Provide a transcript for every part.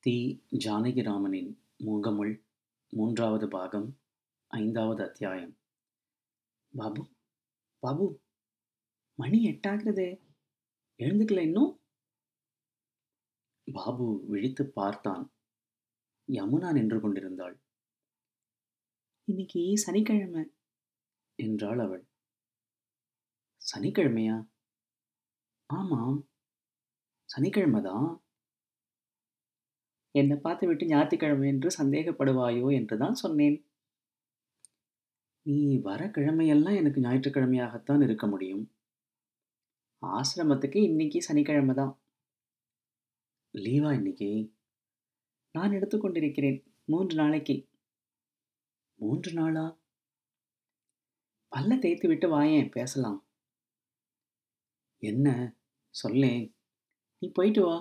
தி. ஜானகிராமனின் முகமுள் மூன்றாவது பாகம் ஐந்தாவது அத்தியாயம் பாபு பாபு மணி எட்டாகிறதே எழுந்துக்கல இன்னும் பாபு விழித்துப் பார்த்தான் யமுனா நின்று கொண்டிருந்தாள் இன்னைக்கு சனிக்கிழமை என்றாள் அவள் சனிக்கிழமையா ஆமாம் சனிக்கிழமைதான் என்னை பார்த்து விட்டு ஞாயிற்றுக்கிழமை என்று சந்தேகப்படுவாயோ என்றுதான் சொன்னேன் நீ வர கிழமையெல்லாம் எனக்கு ஞாயிற்றுக்கிழமையாகத்தான் இருக்க முடியும் ஆசிரமத்துக்கு இன்னைக்கு சனிக்கிழமை தான் லீவா இன்னைக்கு நான் எடுத்துக்கொண்டிருக்கிறேன் மூன்று நாளைக்கு மூன்று நாளா பல்ல தேய்த்து விட்டு வாயேன் பேசலாம் என்ன சொல்லேன் நீ போயிட்டு வா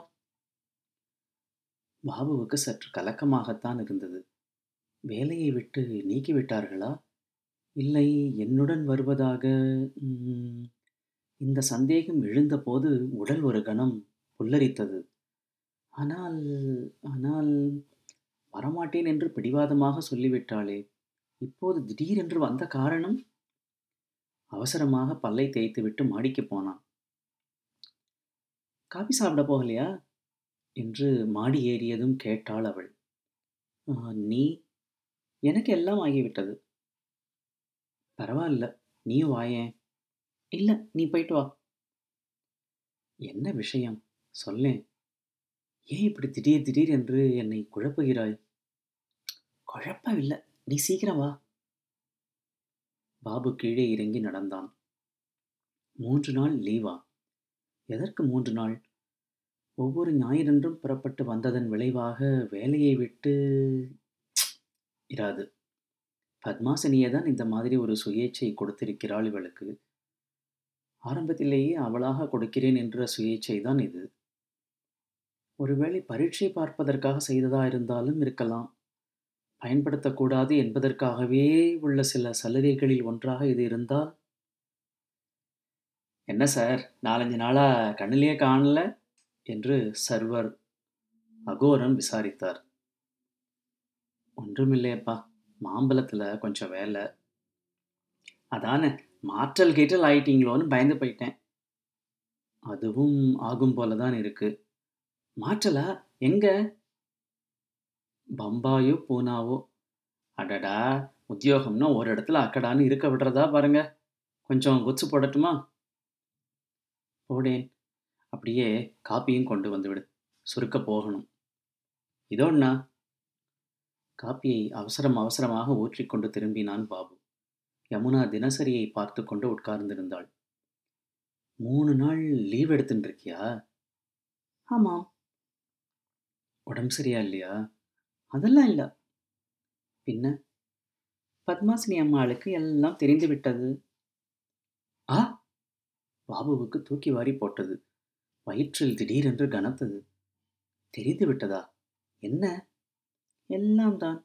பாபுவுக்கு சற்று கலக்கமாகத்தான் இருந்தது வேலையை விட்டு நீக்கிவிட்டார்களா இல்லை என்னுடன் வருவதாக ம், இந்த சந்தேகம் எழுந்தபோது உடல் ஒரு கணம் புல்லரித்தது ஆனால் ஆனால் வரமாட்டேன் என்று பிடிவாதமாக சொல்லிவிட்டாளே இப்போது திடீரென்று வந்த காரணம் அவசரமாக பல்லை தேய்த்துவிட்டு மாடிக்கு போனான் காபி சாப்பிட போகலையா என்று மாடி ஏறியதும் கேட்டாள் அவள் "ஆ, நீ எனக்கு எல்லாம் ஆகிவிட்டது பரவாயில்ல நீயும் வாயேன் இல்ல நீ போயிட்டு வா என்ன விஷயம் சொல்லேன் ஏன் இப்படி திடீர் திடீர் என்று என்னை குழப்புகிறாய் குழப்பவில்லை நீ சீக்கிரம் வா பாபு கீழே இறங்கி நடந்தான் மூன்று நாள் லீவா எதற்கு மூன்று நாள் ஒவ்வொரு ஞாயிறன்றும் புறப்பட்டு வந்ததன் விளைவாக வேலையை விட்டு இராது பத்மாசினியே தான் இந்த மாதிரி ஒரு சுயேச்சை கொடுத்திருக்கிறாள் இவளுக்கு ஆரம்பத்திலேயே அவளாக கொடுக்கிறேன் என்ற சுயேச்சை தான் இது ஒருவேளை பரீட்சை பார்ப்பதற்காக செய்ததா இருந்தாலும் இருக்கலாம் பயன்படுத்தக்கூடாது என்பதற்காகவே உள்ள சில சலுகைகளில் ஒன்றாக இது இருந்தால் என்ன சார் நாலஞ்சு நாளா கண்ணிலேயே காணல என்று சர்வர் அகோரன் விசாரித்தார் ஒன்றுமில்லையப்பா மாம்பழத்துல கொஞ்சம் வேலை அதானே மாற்றல் கீற்றல் ஆயிட்டீங்களோன்னு பயந்து போயிட்டேன் அதுவும் ஆகும் போல தான் இருக்கு மாற்றலா எங்க பம்பாயோ பூனாவோ அடடா உத்தியோகம்னா ஒரு இடத்துல அக்கடான்னு இருக்க விடுறதா பாருங்க கொஞ்சம் கொச்சு போடட்டுமா போடேன் அப்படியே காப்பியும் கொண்டு வந்து விடு சுருக்க போகணும் இதோண்ணா காப்பியை அவசரம் அவசரமாக ஊற்றிக்கொண்டு திரும்பினான் பாபு யமுனா தினசரியை பார்த்து கொண்டு உட்கார்ந்திருந்தாள் மூணு நாள் லீவ் எடுத்துட்டு இருக்கியா ஆமாம் உடம்பு சரியா இல்லையா அதெல்லாம் இல்லை பின்ன பத்மாசினி அம்மாளுக்கு எல்லாம் தெரிந்து விட்டது ஆ பாபுவுக்கு தூக்கி வாரி போட்டது வயிற்றில் திடீரென்று கனத்தது தெரிந்து விட்டதா என்ன எல்லாம் தான்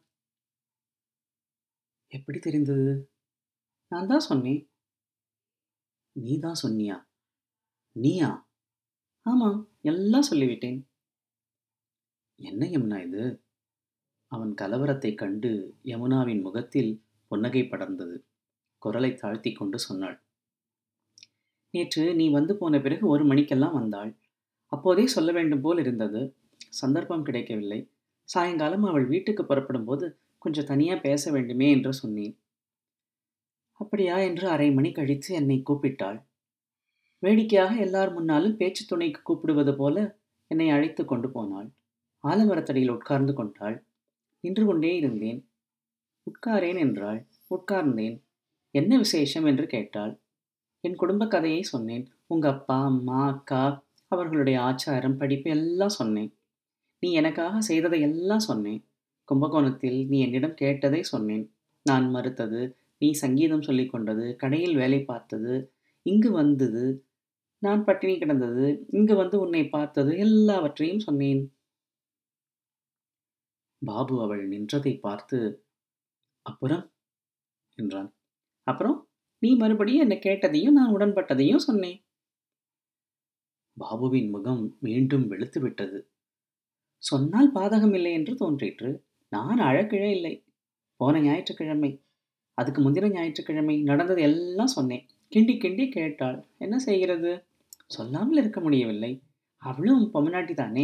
எப்படி தெரிந்தது நான் தான் சொன்னேன் நீ தான் சொன்னியா நீயா ஆமாம் எல்லாம் சொல்லிவிட்டேன் என்ன யமுனா இது அவன் கலவரத்தைக் கண்டு யமுனாவின் முகத்தில் புன்னகை படர்ந்தது குரலை தாழ்த்தி கொண்டு சொன்னாள் நேற்று நீ வந்து போன பிறகு ஒரு மணிக்கெல்லாம் வந்தாள் அப்போதே சொல்ல வேண்டும் போல் இருந்தது சந்தர்ப்பம் கிடைக்கவில்லை சாயங்காலம் அவள் வீட்டுக்கு புறப்படும் போது கொஞ்சம் தனியா பேச வேண்டுமே என்று சொன்னேன் அப்படியா என்று அரை மணி கழித்து என்னை கூப்பிட்டாள் வேடிக்கையாக எல்லார் முன்னாலும் பேச்சு துணைக்கு கூப்பிடுவது போல என்னை அழைத்து கொண்டு போனாள் ஆலமரத்தடியில் உட்கார்ந்து கொண்டாள் நின்று கொண்டே இருந்தேன் உட்காரேன் என்றாள் உட்கார்ந்தேன் என்ன விசேஷம் என்று கேட்டாள் என் குடும்ப கதையை சொன்னேன் உங்க அப்பா அம்மா அக்கா அவர்களுடைய ஆச்சாரம் படிப்பு எல்லாம் சொன்னேன் நீ எனக்காக செய்ததை எல்லாம் சொன்னேன் கும்பகோணத்தில் நீ என்னிடம் கேட்டதை சொன்னேன் நான் மறுத்தது நீ சங்கீதம் சொல்லிக் கொண்டது கடையில் வேலை பார்த்தது இங்கு வந்தது நான் பட்டினி கிடந்தது இங்கு வந்து உன்னை பார்த்தது எல்லாவற்றையும் சொன்னேன் பாபு அவள் நின்றதை பார்த்து அப்புறம் என்றான் அப்புறம் நீ மறுபடியும் என்னை கேட்டதையும் நான் உடன்பட்டதையும் சொன்னேன் பாபுவின் முகம் மீண்டும் வெளுத்து விட்டது சொன்னால் பாதகம் இல்லை என்று தோன்றிற்று நான் அழக்கிழ இல்லை போன ஞாயிற்றுக்கிழமை அதுக்கு முந்தின ஞாயிற்றுக்கிழமை நடந்தது எல்லாம் சொன்னேன் கிண்டி கிண்டி கேட்டாள் என்ன செய்கிறது சொல்லாமல் இருக்க முடியவில்லை அவளும் பொம்மநாட்டி தானே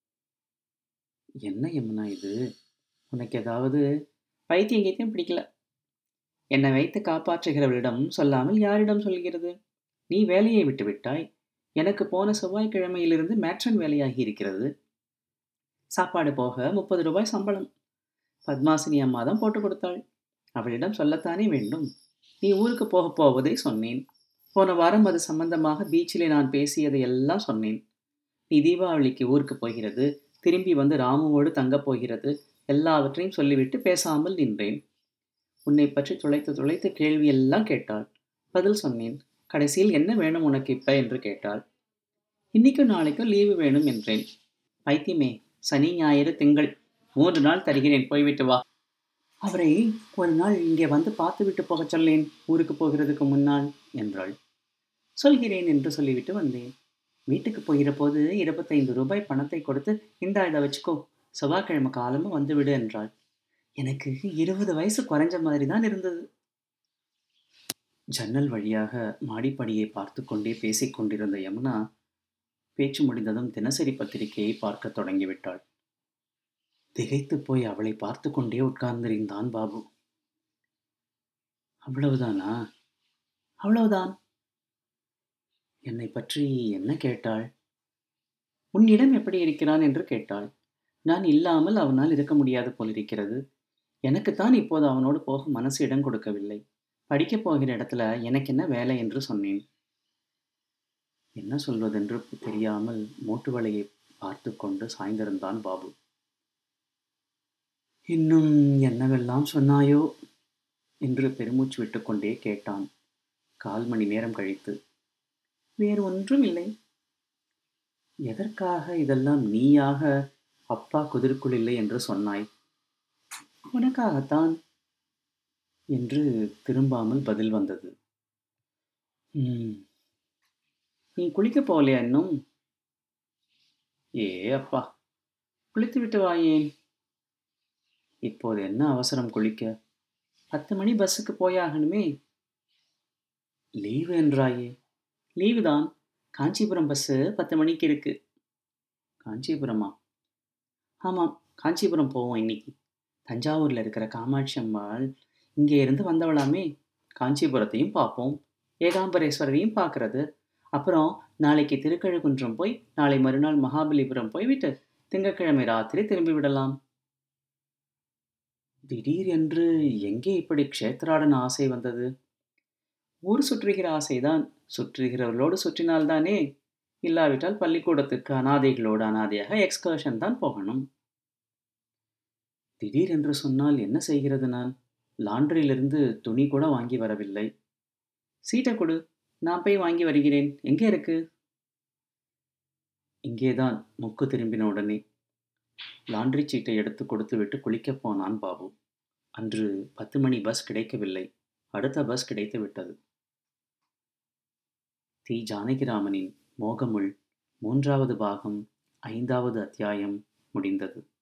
என்ன யமுனா இது உனக்கு ஏதாவது பைத்தியம் கீத்தியம் பிடிக்கல என்னை வைத்து காப்பாற்றுகிறவளிடம் சொல்லாமல் யாரிடம் சொல்கிறது நீ வேலையை விட்டு விட்டாய் எனக்கு போன செவ்வாய்க்கிழமையிலிருந்து மேட்ரன் வேலையாகி இருக்கிறது சாப்பாடு போக முப்பது ரூபாய் சம்பளம் பத்மாசினி அம்மா தான் போட்டு கொடுத்தாள் அவளிடம் சொல்லத்தானே வேண்டும் நீ ஊருக்கு போக போவதை சொன்னேன் போன வாரம் அது சம்பந்தமாக பீச்சிலே நான் பேசியதை எல்லாம் சொன்னேன் நீ தீபாவளிக்கு ஊருக்கு போகிறது திரும்பி வந்து ராமுவோடு தங்கப் போகிறது எல்லாவற்றையும் சொல்லிவிட்டு பேசாமல் நின்றேன் உன்னை பற்றி துளைத்து துளைத்து கேள்வியெல்லாம் கேட்டாள் பதில் சொன்னேன் கடைசியில் என்ன வேணும் உனக்கு இப்ப என்று கேட்டாள் இன்னைக்கும் நாளைக்கும் லீவு வேணும் என்றேன் பைத்தியமே சனி ஞாயிறு திங்கள் மூன்று நாள் தருகிறேன் போய்விட்டு வா அவரை ஒரு நாள் இங்கே வந்து பார்த்துவிட்டு போகச் சொல்லேன் ஊருக்கு போகிறதுக்கு முன்னால் என்றாள் சொல்கிறேன் என்று சொல்லிவிட்டு வந்தேன் வீட்டுக்கு போகிற போது இருபத்தைந்து ரூபாய் பணத்தை கொடுத்து இந்தா இதை வச்சுக்கோ செவ்வாய்க்கிழமை காலமும் வந்துவிடு என்றாள் எனக்கு இருபது வயசு குறைஞ்ச மாதிரி தான் இருந்தது ஜன்னல் வழியாக மாடிப்படியை பார்த்து கொண்டே பேசிக் கொண்டிருந்த யமுனா பேச்சு முடிந்ததும் தினசரி பத்திரிகையை பார்க்க தொடங்கிவிட்டாள் திகைத்து போய் அவளை பார்த்து கொண்டே உட்கார்ந்திருந்தான் பாபு அவ்வளவுதானா அவ்வளவுதான் என்னை பற்றி என்ன கேட்டாள் உன்னிடம் எப்படி இருக்கிறான் என்று கேட்டாள் நான் இல்லாமல் அவனால் இருக்க முடியாது போலிருக்கிறது எனக்குத்தான் இப்போது அவனோடு போக மனசு இடம் கொடுக்கவில்லை படிக்கப் போகிற இடத்துல எனக்கு என்ன வேலை என்று சொன்னேன் என்ன சொல்வதென்று தெரியாமல் மூட்டு வலையை பார்த்து கொண்டு சாய்ந்திருந்தான் பாபு இன்னும் என்னவெல்லாம் சொன்னாயோ என்று பெருமூச்சு விட்டுக்கொண்டே கேட்டான் கால் மணி நேரம் கழித்து வேறு ஒன்றும் இல்லை எதற்காக இதெல்லாம் நீயாக அப்பா குதிர்க்குள் இல்லை என்று சொன்னாய் உனக்காகத்தான் என்று திரும்பாமல் பதில் வந்தது "ம், நீ குளிக்க போகலையா இன்னும் ஏ அப்பா குளித்து விட்டு வாயேன் இப்போது என்ன அவசரம் குளிக்க பத்து மணி பஸ்ஸுக்கு போயாகணுமே லீவு என்றாயே லீவு தான் காஞ்சிபுரம் பஸ்ஸு பத்து மணிக்கு இருக்கு காஞ்சிபுரமா ஆமாம் காஞ்சிபுரம் போவோம் இன்னைக்கு தஞ்சாவூரில் இருக்கிற காமாட்சி அம்மாள் இங்கே இருந்து வந்தவளாமே காஞ்சிபுரத்தையும் பார்ப்போம் ஏகாம்பரேஸ்வரரையும் பார்க்கறது அப்புறம் நாளைக்கு திருக்கழுகுன்றம் போய் நாளை மறுநாள் மகாபலிபுரம் போய்விட்டு திங்கட்கிழமை ராத்திரி திரும்பி விடலாம் திடீர் என்று எங்கே இப்படி க்ஷேத்ராடன் ஆசை வந்தது ஊர் சுற்றுகிற ஆசைதான் சுற்றுகிறவர்களோடு சுற்றினால்தானே இல்லாவிட்டால் பள்ளிக்கூடத்துக்கு அனாதைகளோடு அனாதையாக எக்ஸ்கர்ஷன் தான் போகணும் திடீர் என்று சொன்னால் என்ன செய்கிறது நான் லாண்டரியிலிருந்து துணி கூட வாங்கி வரவில்லை சீட்டை கொடு நான் போய் வாங்கி வருகிறேன் எங்கே இருக்கு இங்கேதான் முக்கு திரும்பின உடனே லாண்டரி சீட்டை எடுத்து கொடுத்துவிட்டு குளிக்கப் போனான் பாபு அன்று பத்து மணி பஸ் கிடைக்கவில்லை அடுத்த பஸ் கிடைத்து விட்டது தி ஜானகிராமனின் மோகமுள் மூன்றாவது பாகம் ஐந்தாவது அத்தியாயம் முடிந்தது